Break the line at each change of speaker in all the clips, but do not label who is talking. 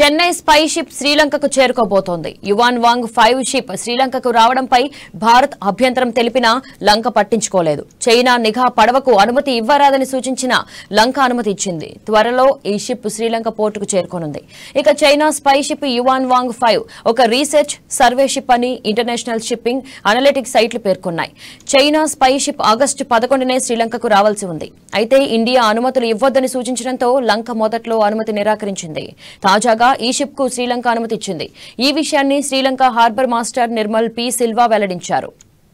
Chennai spy ship శ్రీలంకకు చేరుకోబోతోంది Yuan Wang five ship శ్రీలంకకు రావడంపై భారత్ అభ్యంతరం తెలిపినా లంక పట్టించుకోలేదు చైనా నిఘా పడవకు అనుమతి ఇవ్వరాదని సూచించిన లంక అనుమతి ఇచ్చింది త్వరలో ఈ షిప్ శ్రీలంక పోర్టుకు చేరుకోనుంది ఇక China spy ship Yuan Wang five ఒక రీసెర్చ్ సర్వే షిప్ అని ఇంటర్నేషనల్ షిప్పింగ్ అనలిటిక్స్ సైట్లు పేర్కొన్నాయి చైనా స్పై షిప్ ఆగస్టు పదకొండునే శ్రీలంకకు రావాల్సి ఉంది అయితే ఇండియా అనుమతులు ఇవ్వొద్దని సూచించడంతో లంక మొదట్లో అనుమతి నిరాకరించింది తాజాగా ఈ షిప్ కు శ్రీలంక అనుమతి ఇచ్చింది ఈ విషయాన్ని Sri Lanka harbour master Nirmal P Silva వెల్లడించారు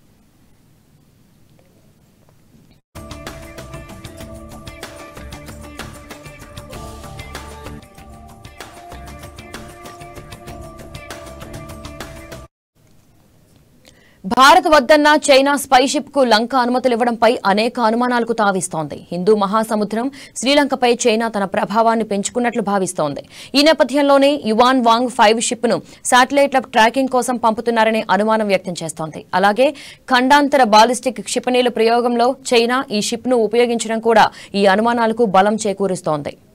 భారత్ వద్దన్న చైనా స్పై షిప్ కు లంక అనుమతులు ఇవ్వడంపై అనేక అనుమానాలకు తావిస్తోంది హిందూ మహాసముద్రం శ్రీలంకపై చైనా తన ప్రభావాన్ని పెంచుకున్నట్లు భావిస్తోంది ఈ నేపథ్యంలోనే యువాన్ వాంగ్ ఫైవ్ షిప్ ను శాటిలైట్ల ట్రాకింగ్ కోసం పంపుతున్నారనే అనుమానం వ్యక్తం చేస్తోంది అలాగే ఖండాంతర బాలిస్టిక్ క్షిపణిల ప్రయోగంలో చైనా ఈ షిప్ ను ఉపయోగించడం కూడా ఈ అనుమానాలకు బలం చేకూరుస్తోంది